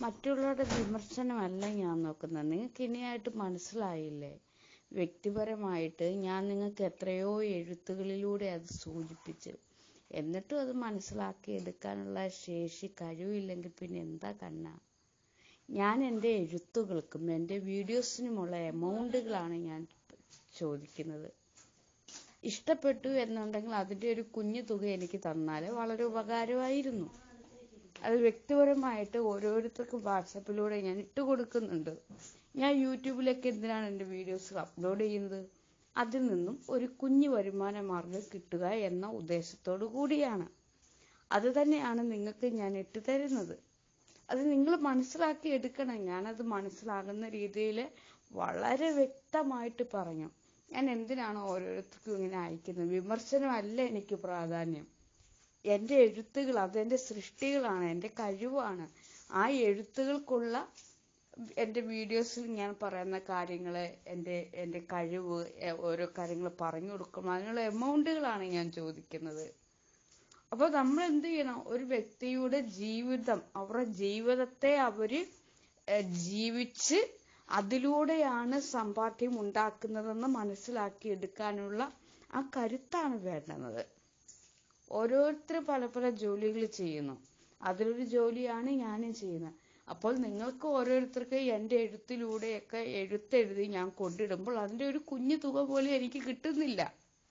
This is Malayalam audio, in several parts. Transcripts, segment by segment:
മറ്റുള്ളവരുടെ വിമർശനമല്ല ഞാൻ നോക്കുന്നത് നിങ്ങൾക്ക് ഇനിയായിട്ട് മനസ്സിലായില്ലേ വ്യക്തിപരമായിട്ട് ഞാൻ നിങ്ങൾക്ക് എത്രയോ എഴുത്തുകളിലൂടെ അത് സൂചിപ്പിച്ചു എന്നിട്ടും അത് മനസ്സിലാക്കി എടുക്കാനുള്ള ശേഷി കഴിവില്ലെങ്കിൽ പിന്നെ എന്താ കണ്ണ ഞാൻ എൻ്റെ എഴുത്തുകൾക്കും എൻ്റെ വീഡിയോസിനുമുള്ള എമൗണ്ടുകളാണ് ഞാൻ ചോദിക്കുന്നത് ഇഷ്ടപ്പെട്ടു എന്നുണ്ടെങ്കിൽ അതിൻ്റെ ഒരു കുഞ്ഞു തുക എനിക്ക് തന്നാൽ വളരെ ഉപകാരമായിരുന്നു അത് വ്യക്തിപരമായിട്ട് ഓരോരുത്തർക്കും വാട്സപ്പിലൂടെ ഞാൻ ഇട്ട് കൊടുക്കുന്നുണ്ട് ഞാൻ യൂട്യൂബിലേക്ക് എന്തിനാണ് എൻ്റെ വീഡിയോസ് അപ്ലോഡ് ചെയ്യുന്നത് അതിൽ നിന്നും ഒരു കുഞ്ഞു വരുമാന മാർഗം കിട്ടുക എന്ന ഉദ്ദേശത്തോടു കൂടിയാണ് അത് തന്നെയാണ് നിങ്ങൾക്ക് ഞാൻ ഇട്ട് തരുന്നത് അത് നിങ്ങൾ മനസ്സിലാക്കി എടുക്കണം ഞാനത് മനസ്സിലാകുന്ന രീതിയിൽ വളരെ വ്യക്തമായിട്ട് പറഞ്ഞു ഞാൻ എന്തിനാണ് ഓരോരുത്തർക്കും ഇങ്ങനെ അയക്കുന്നത് വിമർശനമല്ല എനിക്ക് പ്രാധാന്യം എൻ്റെ എഴുത്തുകൾ അതെൻ്റെ സൃഷ്ടികളാണ് എൻ്റെ കഴിവാണ് ആ എഴുത്തുകൾക്കുള്ള എൻ്റെ വീഡിയോസിൽ ഞാൻ പറയുന്ന കാര്യങ്ങൾ എൻ്റെ എൻ്റെ കഴിവ് എ- ഓരോ കാര്യങ്ങൾ പറഞ്ഞു കൊടുക്കും അതിനുള്ള എമൗണ്ടുകളാണ് ഞാൻ ചോദിക്കുന്നത് അപ്പോൾ നമ്മൾ എന്ത് ചെയ്യണം ഒരു വ്യക്തിയുടെ ജീവിതം അവരുടെ ജീവിതത്തെ അവര് ഏഹ്, ജീവിച്ച് അതിലൂടെയാണ് സമ്പാദ്യം ഉണ്ടാക്കുന്നതെന്ന് മനസ്സിലാക്കി എടുക്കാനുള്ള ആ കരുത്താണ് വേണ്ടുന്നത് ഓരോരുത്തരും പല പല ജോലികൾ ചെയ്യുന്നു അതിലൊരു ജോലിയാണ് ഞാനും ചെയ്യുന്നത് അപ്പോൾ നിങ്ങൾക്ക് ഓരോരുത്തർക്ക് എൻ്റെ എഴുത്തിലൂടെയൊക്കെ എഴുത്തെഴുതി ഞാൻ കൊണ്ടിടുമ്പോൾ അതിൻ്റെ ഒരു കുഞ്ഞു തുക പോലും എനിക്ക് കിട്ടുന്നില്ല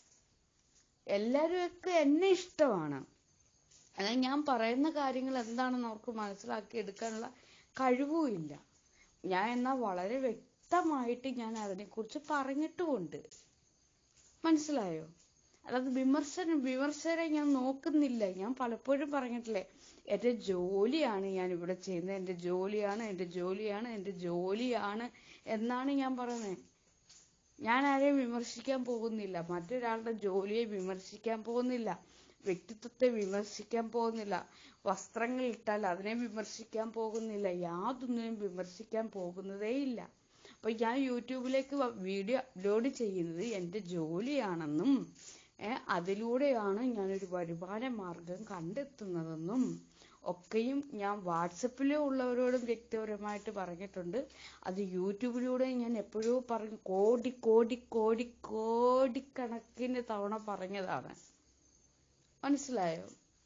എല്ലാവരും ഒക്കെ എന്നെ ഇഷ്ടമാണ് എന്നാൽ ഞാൻ പറയുന്ന കാര്യങ്ങൾ എന്താണെന്ന് അവർക്ക് മനസ്സിലാക്കി എടുക്കാനുള്ള കഴിവും ഇല്ല ഞാൻ എന്നാൽ വളരെ വ്യക്തമായിട്ട് ഞാൻ അതിനെക്കുറിച്ച് പറഞ്ഞിട്ടുമുണ്ട് മനസ്സിലായോ അല്ലാതെ വിമർശനം വിമർശകരെ ഞാൻ നോക്കുന്നില്ല ഞാൻ പലപ്പോഴും പറഞ്ഞിട്ടില്ലേ എൻ്റെ ജോലിയാണ് ഞാൻ ഇവിടെ ചെയ്യുന്നത് എൻ്റെ ജോലിയാണ് എൻ്റെ ജോലിയാണ് എൻ്റെ ജോലിയാണ് എന്നാണ് ഞാൻ പറയുന്നത് ഞാൻ ആരെയും വിമർശിക്കാൻ പോകുന്നില്ല മറ്റൊരാളുടെ ജോലിയെ വിമർശിക്കാൻ പോകുന്നില്ല വ്യക്തിത്വത്തെ വിമർശിക്കാൻ പോകുന്നില്ല വസ്ത്രങ്ങൾ ഇട്ടാൽ അതിനെ വിമർശിക്കാൻ പോകുന്നില്ല യാതൊന്നിനും വിമർശിക്കാൻ പോകുന്നതേ ഇല്ല അപ്പൊ ഞാൻ യൂട്യൂബിലേക്ക് വ- വീഡിയോ അപ്ലോഡ് ചെയ്യുന്നത് എൻ്റെ ജോലിയാണെന്നും ഏ, അതിലൂടെയാണ് ഞാനൊരു വരുമാന മാർഗം കണ്ടെത്തുന്നതെന്നും ഒക്കെയും ഞാൻ വാട്സപ്പിലേ ഉള്ളവരോടും വ്യക്തിപരമായിട്ട് പറഞ്ഞിട്ടുണ്ട് അത് യൂട്യൂബിലൂടെ ഞാൻ എപ്പോഴോ പറഞ്ഞു കോടി കോടി കോടി കോടിക്കണക്കിന് തവണ പറഞ്ഞതാണ് മനസ്സിലായോ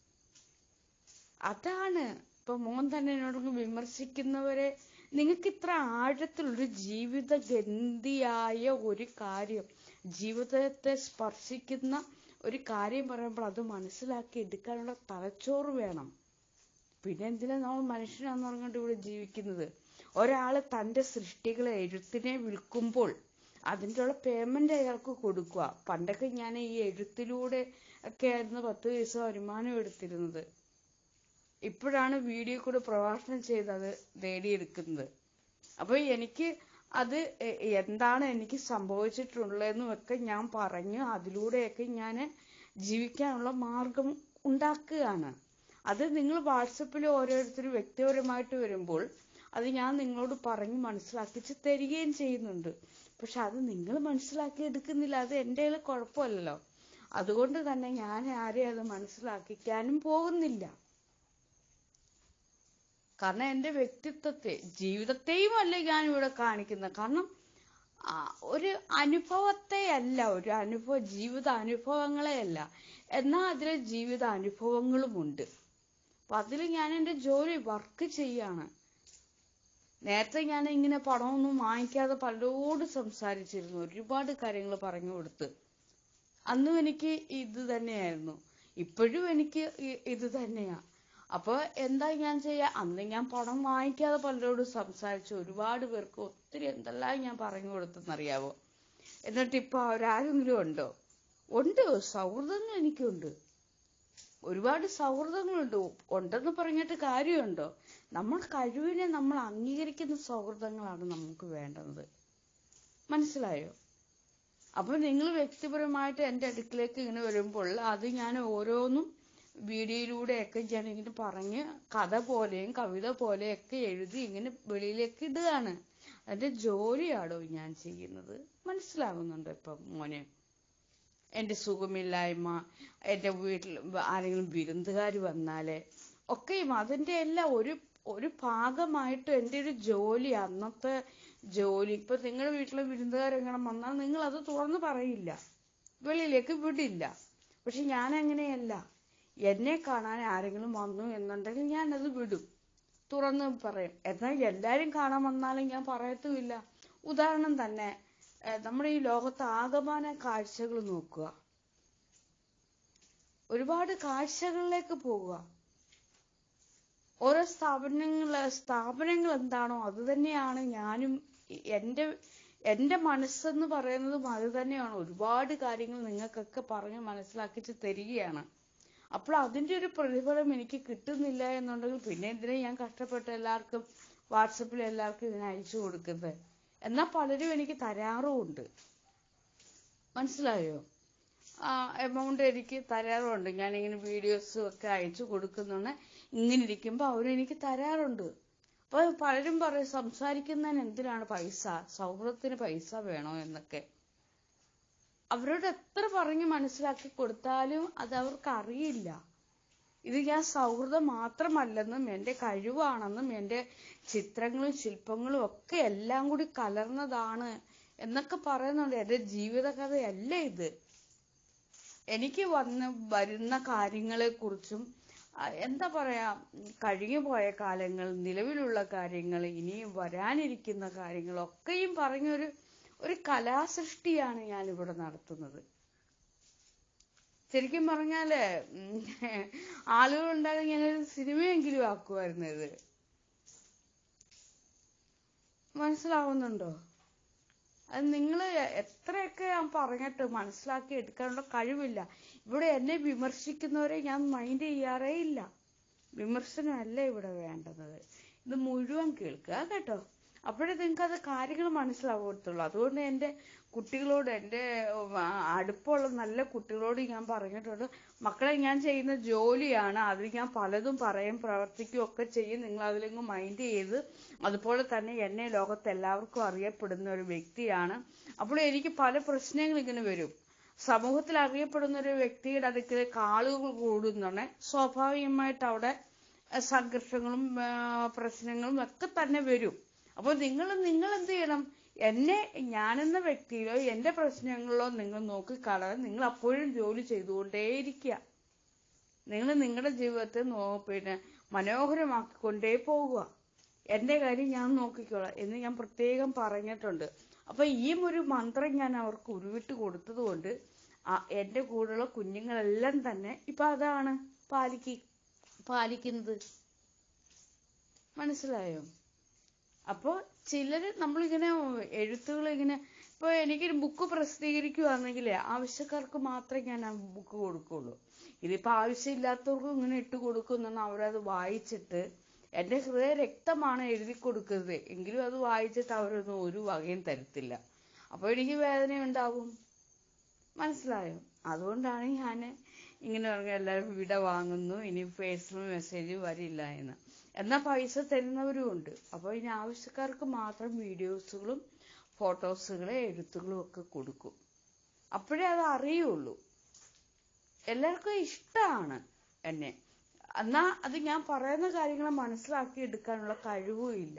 അതാണ് ഇപ്പൊ മോൻ തന്നെ എന്നോട് വിമർശിക്കുന്നവരെ നിങ്ങൾക്ക് ഇത്ര ആഴത്തിലൊരു ജീവിത ഗന്ധിയായ ഒരു കാര്യം ജീവിതത്തെ സ്പർശിക്കുന്ന ഒരു കാര്യം പറയുമ്പോൾ അത് മനസ്സിലാക്കി എടുക്കാനുള്ള തലച്ചോറ് വേണം പിന്നെ എന്തിനാ നമ്മൾ മനുഷ്യനാന്ന് പറഞ്ഞുകൊണ്ട് ഇവിടെ ജീവിക്കുന്നത് ഒരാള് തന്റെ സൃഷ്ടികളെ എഴുത്തിനെ വിൽക്കുമ്പോൾ അതിൻ്റെ ഉള്ള പേയ്മെന്റ് അയാൾക്ക് കൊടുക്കുക പണ്ടൊക്കെ ഞാൻ ഈ എഴുത്തിലൂടെ ഒക്കെ ആയിരുന്നു പത്ത് പൈസ വരുമാനം എടുത്തിരുന്നത് ഇപ്പോഴാണ് വീഡിയോ കൂടെ പ്രഭാഷണം ചെയ്ത് അത് നേടിയെടുക്കുന്നത് അപ്പൊ എനിക്ക് അത് എ- എന്താണ് എനിക്ക് സംഭവിച്ചിട്ടുള്ളതെന്നും ഒക്കെ ഞാൻ പറഞ്ഞു അതിലൂടെയൊക്കെ ഞാൻ ജീവിക്കാനുള്ള മാർഗം ഉണ്ടാക്കുകയാണ് അത് നിങ്ങൾ വാട്സപ്പിൽ ഓരോരുത്തരും വ്യക്തിപരമായിട്ട് വരുമ്പോൾ അത് ഞാൻ നിങ്ങളോട് പറഞ്ഞ് മനസ്സിലാക്കിച്ച് തരികയും ചെയ്യുന്നുണ്ട് പക്ഷെ അത് നിങ്ങൾ മനസ്സിലാക്കി എടുക്കുന്നില്ല അത് എൻ്റെ കയ്യിൽ കുഴപ്പമല്ലല്ലോ അതുകൊണ്ട് തന്നെ ഞാൻ ആരെയും അത് മനസ്സിലാക്കിക്കാനും പോകുന്നില്ല കാരണം എൻ്റെ വ്യക്തിത്വത്തെ ജീവിതത്തെയും അല്ല ഞാൻ ഇവിടെ കാണിക്കുന്നത് കാരണം ആ, ഒരു അനുഭവത്തെ അല്ല ഒരു അനുഭവ ജീവിത അനുഭവങ്ങളെ അല്ല എന്നാൽ അതിൽ ജീവിത അനുഭവങ്ങളുമുണ്ട് അപ്പൊ അതിൽ ഞാൻ എൻ്റെ ജോലി വർക്ക് ചെയ്യാണ് നേരത്തെ ഞാൻ ഇങ്ങനെ പണമൊന്നും വാങ്ങിക്കാതെ പലരോട് സംസാരിച്ചിരുന്നു ഒരുപാട് കാര്യങ്ങൾ പറഞ്ഞു കൊടുത്ത് അന്നും എനിക്ക് ഇത് തന്നെയായിരുന്നു ഇപ്പോഴും എനിക്ക് ഇ- ഇത് തന്നെയാ അപ്പൊ എന്താ ഞാൻ ചെയ്യാ അന്ന് ഞാൻ പണം വാങ്ങിക്കാതെ പലരോടും സംസാരിച്ചു ഒരുപാട് പേർക്ക് ഒത്തിരി എന്തെല്ലാം ഞാൻ പറഞ്ഞു കൊടുത്തെന്നറിയാവോ എന്നിട്ട് ഇപ്പൊ അവരാരെങ്കിലും ഉണ്ടോ ഉണ്ട് സൗഹൃദങ്ങൾ എനിക്കുണ്ട് ഒരുപാട് സൗഹൃദങ്ങളുണ്ട് ഉണ്ടെന്ന് പറഞ്ഞിട്ട് കാര്യമുണ്ടോ നമ്മൾ കഴിവിനെ നമ്മൾ അംഗീകരിക്കുന്ന സൗഹൃദങ്ങളാണ് നമുക്ക് വേണ്ടത് മനസ്സിലായോ അപ്പൊ നിങ്ങൾ വ്യക്തിപരമായിട്ട് എൻ്റെ അടുക്കിലേക്ക് ഇങ്ങനെ വരുമ്പോൾ അത് ഞാൻ ഓരോന്നും വീഡിയോയിലൂടെയൊക്കെ ഞാൻ ഇങ്ങനെ പറഞ്ഞ് കഥ പോലെയും കവിത പോലെയൊക്കെ എഴുതി ഇങ്ങനെ വെളിയിലേക്ക് ഇടുകയാണ് അതിന്റെ ജോലിയാണോ ഞാൻ ചെയ്യുന്നത് മനസ്സിലാകുന്നുണ്ടോ ഇപ്പം മോനെ എൻ്റെ സുഖമില്ലായ്മ എൻ്റെ വീട്ടിൽ ആരെങ്കിലും വിരുന്നുകാർ വന്നാല് ഒക്കെയും അതിൻ്റെ എല്ലാം ഒരു ഒരു ഭാഗമായിട്ട് എൻ്റെ ഒരു ജോലി അന്നത്തെ ജോലി ഇപ്പൊ നിങ്ങളുടെ വീട്ടിലെ വിരുന്നുകാരെങ്ങനെ വന്നാൽ നിങ്ങൾ അത് തുറന്ന് പറയില്ല വെളിയിലേക്ക് വിടില്ല പക്ഷെ ഞാൻ അങ്ങനെയല്ല എന്നെ കാണാൻ ആരെങ്കിലും വന്നു എന്നുണ്ടെങ്കിൽ ഞാൻ അത് വിടും തുറന്ന് പറയും എന്നാൽ എല്ലാരും കാണാൻ വന്നാലും ഞാൻ പറയത്തുമില്ല ഉദാഹരണം തന്നെ ഏഹ് നമ്മുടെ ഈ ലോകത്ത് ആകമാന കാഴ്ചകൾ നോക്കുക ഒരുപാട് കാഴ്ചകളിലേക്ക് പോവുക ഓരോ സ്ഥാപനങ്ങൾ സ്ഥാപനങ്ങൾ എന്താണോ അത് തന്നെയാണ് ഞാനും ഇ- എൻ്റെ എൻ്റെ മനസ്സെന്ന് പറയുന്നതും അത് തന്നെയാണ് ഒരുപാട് കാര്യങ്ങൾ നിങ്ങൾക്കൊക്കെ പറഞ്ഞ് മനസ്സിലാക്കിച്ച് തരികയാണ് അപ്പോൾ അതിന്റെ ഒരു പ്രതിഫലം എനിക്ക് കിട്ടുന്നില്ല എന്നുണ്ടെങ്കിൽ പിന്നെ എന്തിനാ ഞാൻ കഷ്ടപ്പെട്ട് എല്ലാവർക്കും വാട്സപ്പിൽ എല്ലാവർക്കും ഇതിനെ അയച്ചു കൊടുക്കുന്നത് എന്നാൽ പലരും എനിക്ക് തരാറുമുണ്ട് മനസ്സിലായോ ആ എമൗണ്ട് എനിക്ക് തരാറുണ്ട് ഞാനിങ്ങനെ വീഡിയോസും ഒക്കെ അയച്ചു കൊടുക്കുന്നുണ്ട് ഇങ്ങനെ ഇരിക്കുമ്പോൾ അവരെനിക്ക് തരാറുണ്ട് അപ്പൊ പലരും പറയും സംസാരിക്കുന്നതിന് എന്തിനാണ് പൈസ സൗഹൃദത്തിന് പൈസ വേണോ എന്നൊക്കെ അവരോട് എത്ര പറഞ്ഞ് മനസ്സിലാക്കി കൊടുത്താലും അത് അവർക്ക് അറിയില്ല ഇത് ഞാൻ സൗഹൃദം മാത്രമല്ലെന്നും എൻ്റെ കഴിവാണെന്നും എൻ്റെ ചിത്രങ്ങളും ശില്പങ്ങളും ഒക്കെ എല്ലാം കൂടി കലർന്നതാണ് എന്നൊക്കെ പറയുന്നുണ്ട് എൻ്റെ ജീവിതകഥയല്ല ഇത് എനിക്ക് വന്ന് വരുന്ന കാര്യങ്ങളെ കുറിച്ചും എന്താ പറയാ ഉം, കഴിഞ്ഞുപോയ കാലങ്ങൾ നിലവിലുള്ള കാര്യങ്ങൾ ഇനി വരാനിരിക്കുന്ന കാര്യങ്ങളൊക്കെയും പറഞ്ഞൊരു ഒരു കലാസൃഷ്ടിയാണ് ഞാൻ ഇവിടെ നടത്തുന്നത് ശരിക്കും പറഞ്ഞാല് ഉം, ആളുകൾ ഉണ്ടാകും ഞാനൊരു സിനിമയെങ്കിലും ആക്കുമായിരുന്നു ഇത് മനസ്സിലാവുന്നുണ്ടോ അത് നിങ്ങൾ എത്രയൊക്കെ ഞാൻ പറഞ്ഞിട്ട് മനസ്സിലാക്കി എടുക്കാനുള്ള കഴിവില്ല ഇവിടെ എന്നെ വിമർശിക്കുന്നവരെ ഞാൻ മൈൻഡ് ചെയ്യാറേ ഇല്ല വിമർശനമല്ല ഇവിടെ വേണ്ടത് ഇത് മുഴുവൻ കേൾക്കുക കേട്ടോ അപ്പോഴേ നിങ്ങൾക്ക് അത് കാര്യങ്ങൾ മനസ്സിലാവത്തുള്ളൂ അതുകൊണ്ട് എൻ്റെ കുട്ടികളോട് എൻ്റെ ഉം, ആ, അടുപ്പമുള്ള നല്ല കുട്ടികളോട് ഞാൻ പറഞ്ഞിട്ടുണ്ട് മക്കളെ ഞാൻ ചെയ്യുന്ന ജോലിയാണ് അതിൽ ഞാൻ പലതും പറയും പ്രവർത്തിക്കും ഒക്കെ ചെയ്യും നിങ്ങൾ അതിലെങ്ങ് മൈൻഡ് ചെയ്ത് അതുപോലെ തന്നെ എന്നെ ലോകത്ത് എല്ലാവർക്കും അറിയപ്പെടുന്ന ഒരു വ്യക്തിയാണ് അപ്പോൾ എനിക്ക് പല പ്രശ്നങ്ങൾ ഇങ്ങനെ വരും സമൂഹത്തിൽ അറിയപ്പെടുന്ന ഒരു വ്യക്തിയുടെ അടുക്കലേക്ക് ആളുകൾ കൂടുന്നുണ്ടെ സ്വാഭാവികമായിട്ട് അവിടെ അഹ് സംഘർഷങ്ങളും ആ, പ്രശ്നങ്ങളും ഒക്കെ തന്നെ വരും അപ്പോൾ നിങ്ങൾ നിങ്ങൾ എന്ത് ചെയ്യണം എന്നെ ഞാനെന്ന വ്യക്തിയിലോ എന്റെ പ്രശ്നങ്ങളിലോ നിങ്ങൾ നോക്കിക്കാണാതെ നിങ്ങൾ അപ്പോഴും ജോലി ചെയ്തുകൊണ്ടേയിരിക്കുക നിങ്ങൾ നിങ്ങളുടെ ജീവിതത്തെ നോ പിന്നെ മനോഹരമാക്കിക്കൊണ്ടേ പോകുക എന്റെ കാര്യം ഞാൻ നോക്കിക്കോളാം എന്ന് ഞാൻ പ്രത്യേകം പറഞ്ഞിട്ടുണ്ട് അപ്പൊ ഈ ഒരു മന്ത്രം ഞാൻ അവർക്ക് ഉരുവിട്ട് കൊടുത്തത് കൊണ്ട് എന്റെ കൂടെയുള്ള കുഞ്ഞുങ്ങളെല്ലാം തന്നെ ഇപ്പൊ അതാണ് പാലിക്ക് പാലിക്കുന്നത് മനസ്സിലായോ അപ്പോ ചിലര് നമ്മളിങ്ങനെ എഴുത്തുകൾ ഇങ്ങനെ ഇപ്പൊ എനിക്കൊരു ബുക്ക് പ്രസിദ്ധീകരിക്കുകയാണെങ്കിൽ ആവശ്യക്കാർക്ക് മാത്രമേ ഞാൻ ആ ബുക്ക് കൊടുക്കുള്ളൂ ഇതിപ്പോ ആവശ്യമില്ലാത്തവർക്കും ഇങ്ങനെ ഇട്ട് കൊടുക്കുന്നാണ് അവരത് വായിച്ചിട്ട് എന്റെ ഹൃദയ രക്തമാണ് എഴുതി കൊടുക്കുന്നത് എങ്കിലും അത് വായിച്ചിട്ട് അവരൊന്നും ഒരു വകയും തരത്തില്ല അപ്പൊ എനിക്ക് വേദന ഉണ്ടാവും മനസ്സിലായോ അതുകൊണ്ടാണ് ഞാൻ ഇങ്ങനെ പറഞ്ഞ എല്ലാവരും വിട വാങ്ങുന്നു ഇനി പേഴ്സണൽ മെസ്സേജ് വരില്ല എന്ന് എന്നാൽ പൈസ തരുന്നവരും ഉണ്ട് അപ്പോൾ ഇനി ആവശ്യക്കാർക്ക് മാത്രം വീഡിയോസുകളും ഫോട്ടോസുകളും എഴുത്തുകളും ഒക്കെ കൊടുക്കും അപ്പോഴേ അത് അറിയുള്ളൂ എല്ലാവർക്കും ഇഷ്ടമാണ് എന്നെ എന്നാ അത് ഞാൻ പറയുന്ന കാര്യങ്ങൾ മനസ്സിലാക്കി എടുക്കാനുള്ള കഴിവും ഇല്ല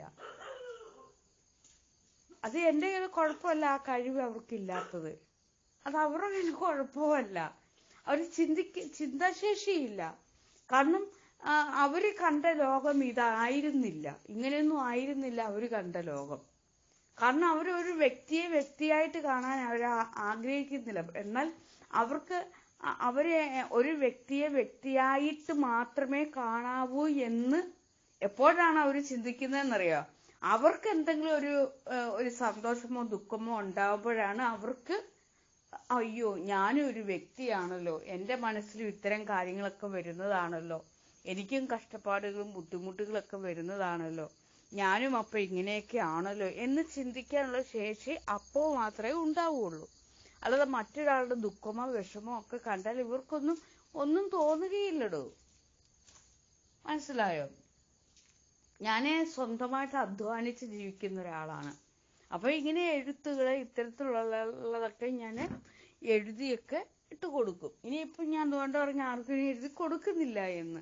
അത് എന്റെ കയ്യിൽ കുഴപ്പമല്ല ആ കഴിവ് അവർക്കില്ലാത്തത് അത് അവരുടെ കയ്യിൽ കുഴപ്പമല്ല അവർ ചിന്തിക്ക ചിന്താശേഷിയില്ല കാരണം ആ, അവര് കണ്ട ലോകം ഇതായിരുന്നില്ല ഇങ്ങനെയൊന്നും ആയിരുന്നില്ല അവര് കണ്ട ലോകം കാരണം അവർ ഒരു വ്യക്തിയെ വ്യക്തിയായിട്ട് കാണാൻ അവർ ആഗ്രഹിക്കുന്നില്ല എന്നാൽ അവർക്ക് അ- അവരെ ഒരു വ്യക്തിയെ വ്യക്തിയായിട്ട് മാത്രമേ കാണാവൂ എന്ന് എപ്പോഴാണ് അവർ ചിന്തിക്കുന്നതെന്നറിയോ അവർക്ക് എന്തെങ്കിലും ഒരു ഏഹ്, ഒരു സന്തോഷമോ ദുഃഖമോ ഉണ്ടാകുമ്പോഴാണ് അവർക്ക് അയ്യോ ഞാനും ഒരു വ്യക്തിയാണല്ലോ എൻ്റെ മനസ്സിലും ഇത്തരം കാര്യങ്ങളൊക്കെ വരുന്നതാണല്ലോ എനിക്കും കഷ്ടപ്പാടുകളും ബുദ്ധിമുട്ടുകളൊക്കെ വരുന്നതാണല്ലോ ഞാനും അപ്പൊ ഇങ്ങനെയൊക്കെ ആണല്ലോ എന്ന് ചിന്തിക്കാനുള്ള ശേഷി അപ്പോ മാത്രമേ ഉണ്ടാവുള്ളൂ അല്ലാതെ മറ്റൊരാളുടെ ദുഃഖമോ വിഷമോ ഒക്കെ കണ്ടാൽ ഇവർക്കൊന്നും ഒന്നും തോന്നുകയില്ലടോ മനസ്സിലായോ ഞാന് സ്വന്തമായിട്ട് അധ്വാനിച്ച് ജീവിക്കുന്ന ഒരാളാണ് അപ്പൊ ഇങ്ങനെ എഴുത്തുകൾ ഇത്തരത്തിലുള്ളതൊക്കെ ഞാൻ എഴുതിയൊക്കെ ഇട്ട് കൊടുക്കും ഇനിയിപ്പം ഞാൻ അതുകൊണ്ട് പറഞ്ഞ ആർക്കും ഇനി എഴുതി കൊടുക്കുന്നില്ല എന്ന്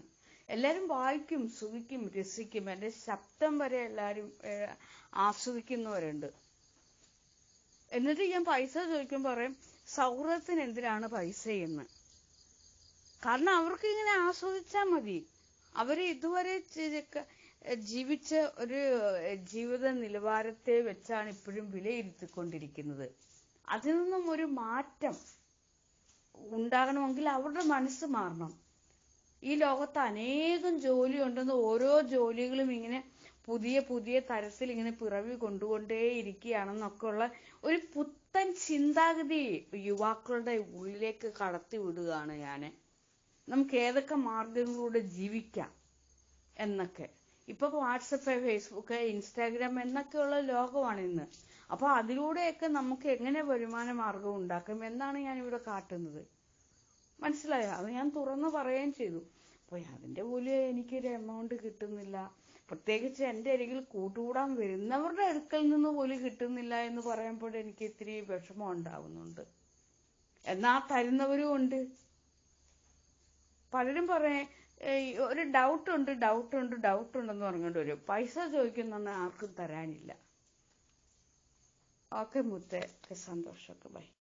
എല്ലാരും വായിക്കും സുഖിക്കും രസിക്കും എന്റെ ശബ്ദം വരെ എല്ലാരും ഏഹ്, ആസ്വദിക്കുന്നവരുണ്ട് എന്നിട്ട് ഞാൻ പൈസ ചോദിക്കുമ്പോൾ പറയും സൗഹൃദത്തിന് എന്തിനാണ് പൈസ എന്ന് കാരണം അവർക്ക് ഇങ്ങനെ ആസ്വദിച്ചാൽ മതി അവര് ഇതുവരെ ചെയ്ത- ജീവിച്ച ഒരു ജീവിത നിലവാരത്തെ വെച്ചാണ് ഇപ്പോഴും വിലയിരുത്തിക്കൊണ്ടിരിക്കുന്നത് അതിൽ നിന്നും ഒരു മാറ്റം ഉണ്ടാകണമെങ്കിൽ അവരുടെ മനസ്സ് മാറണം ഈ ലോകത്ത് അനേകം ജോലി ഉണ്ടെന്ന് ഓരോ ജോലികളും ഇങ്ങനെ പുതിയ പുതിയ തരത്തിൽ ഇങ്ങനെ പിറവി കൊണ്ടുകൊണ്ടേ ഇരിക്കുകയാണെന്നൊക്കെ ഉള്ള ഒരു പുത്തൻ ചിന്താഗതി യുവാക്കളുടെ ഉള്ളിലേക്ക് കടത്തി വിടുകയാണ് ഞാന് നമുക്ക് ഏതൊക്കെ മാർഗങ്ങളിലൂടെ ജീവിക്കാം എന്നൊക്കെ ഇപ്പൊ വാട്സപ്പ് ഫേസ്ബുക്ക് ഇൻസ്റ്റാഗ്രാം എന്നൊക്കെയുള്ള ലോകമാണ് ഇന്ന് അപ്പൊ അതിലൂടെയൊക്കെ നമുക്ക് എങ്ങനെ വരുമാന മാർഗം ഉണ്ടാക്കാം എന്നാണ് ഞാൻ ഇവിടെ കാട്ടുന്നത് മനസ്സിലായോ അത് ഞാൻ തുറന്നു പറയുകയും ചെയ്തു അപ്പൊ അതിന്റെ പോലും എനിക്കൊരു എമൗണ്ട് കിട്ടുന്നില്ല പ്രത്യേകിച്ച് എന്റെ അരികിൽ കൂട്ടുകൂടാൻ വരുന്നവരുടെ അടുക്കൽ നിന്ന് പോലും കിട്ടുന്നില്ല എന്ന് പറയുമ്പോൾ എനിക്ക് ഇത്തിരി വിഷമം ഉണ്ടാവുന്നുണ്ട് എന്നാ തരുന്നവരും ഉണ്ട് പലരും പറയേ ഏയ് ഒരു ഡൗട്ട് ഉണ്ട് ഡൗട്ട് ഉണ്ട് ഡൗട്ട് ഉണ്ടെന്ന് പറഞ്ഞുകൊണ്ട് വരും പൈസ ചോദിക്കുന്ന ആർക്കും തരാനില്ല ഓക്കെ മുത്തേ സന്തോഷമൊക്കെ ബൈ